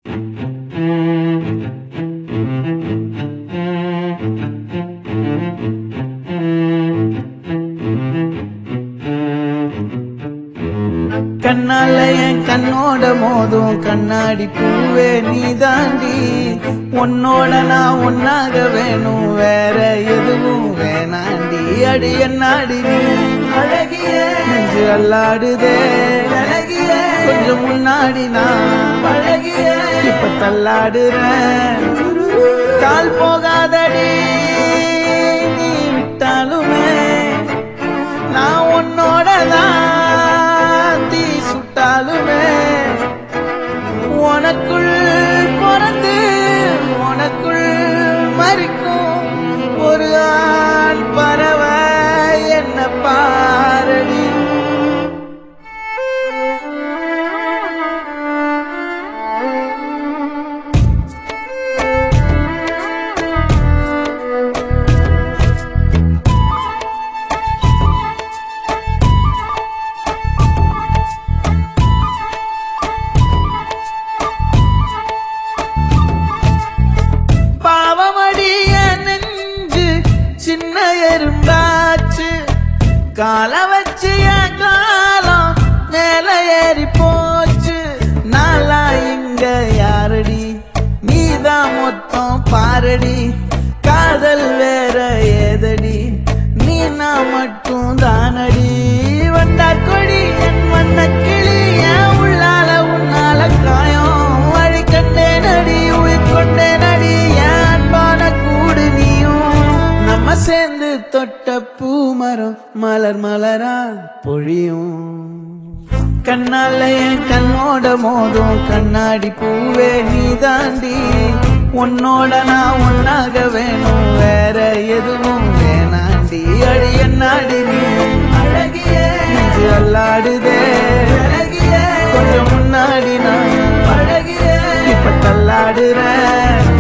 கண்ணால என் கண்ணோட மோதும் கண்ணாடி பூவே நீ தாண்டி உன்னோட நான் ஒன்னாக வேணும் வேற எதுவும் வேணாண்டி அடி என்னாடி நீ அழகிய நெஞ்சு அல்லாடுதே அழகிய கொஞ்சம் முன்னாடி நான் அழகிய இப்ப தள்ளாடுறேன் கால் போகாதடி நீ விட்டாலுமே நான் உன்னோட தான் தீ சுட்டாலுமே உனக்குள் பிறந்து உனக்குள் மறிக்கும் ஒரு ஆண் பறவை என்ன பாரடி பாவமடிய நெஞ்சு சின்ன எறும்பாச்சு கால வச்சு என் காலம் மேல ஏறி போச்சு நாளா இங்க யாரடி நீதான் மொத்தம் பாரடி காதல் வேற ஏதடி நீ நான் மட்டும் தானடி வந்தார் கொடி என் வண்ண கிளி என் உள்ளால உன்னால காயம் வழி கண்டே நடி உயிர் கொண்டே நடி என் அன்பான கூடு நீயும் நம்ம சேர்ந்து தொட்ட பூமரம் மலர் மலரா பொழியும் கண்ணால என் கண்ணோட மோதும் கண்ணாடி பூவே நீ தாண்டி உன்னோட நான் ஒன்னாக வேணும் வேற எதுவும் வேணாண்டி அடி என்னாடி நீ அழகிய நெஞ்சு அல்லாடுதே அழகிய கொஞ்சம் முன்னாடி நான் அழகிய இப்ப தள்ளாடுறேன்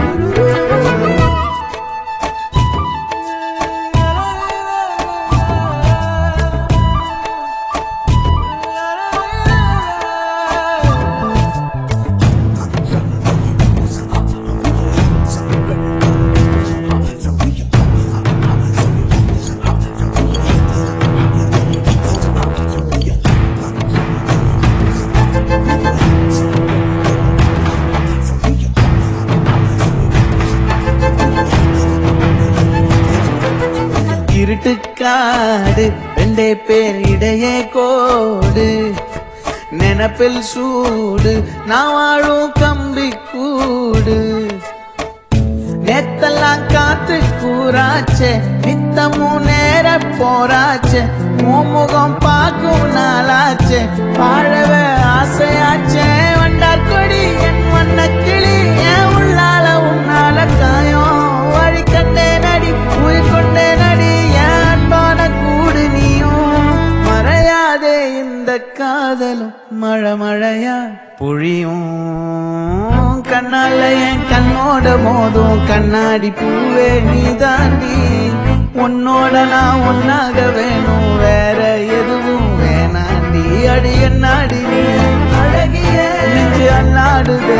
இருட்டுக்காடு ரெண்டே பேர் இடையே கோடு நினப்பில் சூடு நான் வாழும் கம்பி கூடு நேத்தெல்லாம் காத்து கூறாச்சே நித்தமும் நேர போராச்சே உன் முகம் பார்க்கும் நாளாச்சே வாழவே ஆசையாச்சே வண்டார் கொடி என் வண்ண கிளி என் உள்ளால உன்னால காயம் வழி கண்டே நடி உயிர் கொண்டே நடி என் அன்பான கூடு நீயும் மறையாதே இந்த காதலும் மழை மழையா பொழியும் கண்ணால என் கண்ணோட மோதும் கண்ணாடி பூவே நீ தாண்டி உன்னோட நான் ஒன்னாக வேணும் வேற எதுவும் வேணாண்டி அடி என்னாடி நீ அழகிய நெஞ்சு அல்லாடுதே